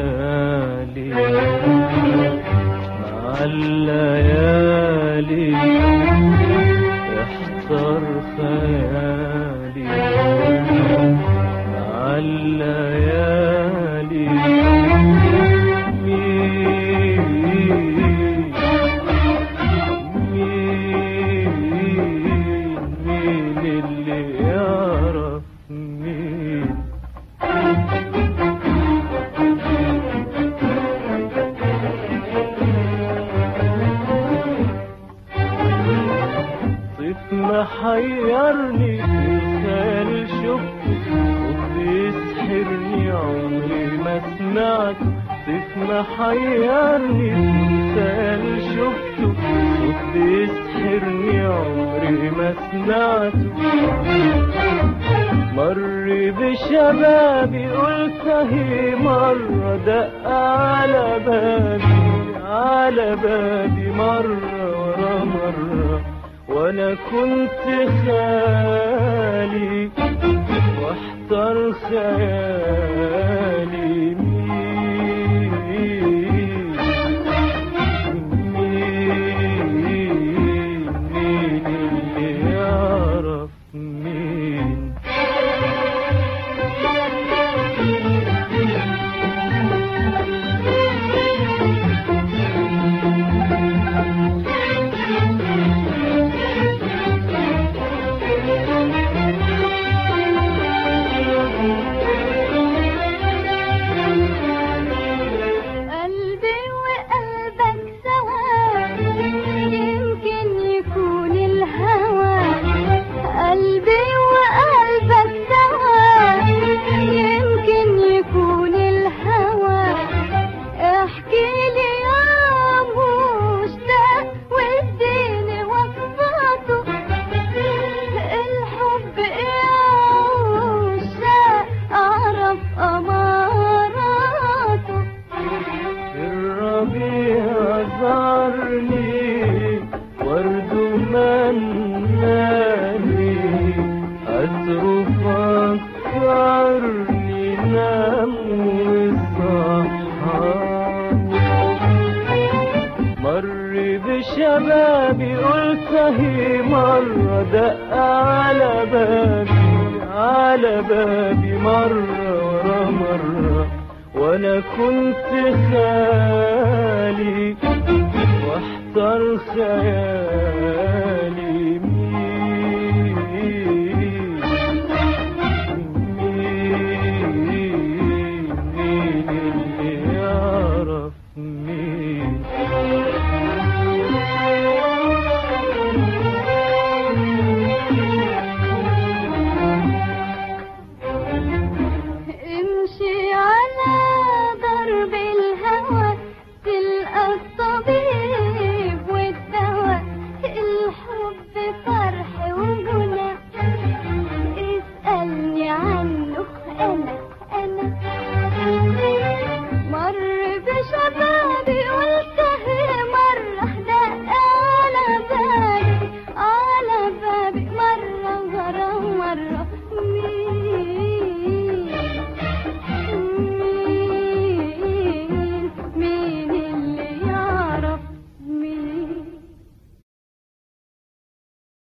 الليالي مع الليالي يحضر خيالي مع الليالي مين مين مين اللي يعرف مين صيف محيرني الخيال شفته صوت يسحرني عمري ما سمعته صيف محيرني الخيال شفته صوت يسحرني عمري ما سمعته مر بشبابي قلت هي مرة دق على بابي على بابي مرة ورا مرة وانا كنت خالي واحتر خيالي مين مين مين اللي يعرف مين قلبي وقلبك سوا يمكن يكون الهوى قلبي وقلبك سوا يمكن يكون الهوى احكي لي يا مشتاق واديني وصفاته الحب ايه عشاق اعرف اماراته الربيع زارني ورد مناني عطر فكرني نام وصحاني مر بشبابي قلت هي مرة دق على بابي على بابي مرة ورا مرة وانا كنت خالي واحتر خيالي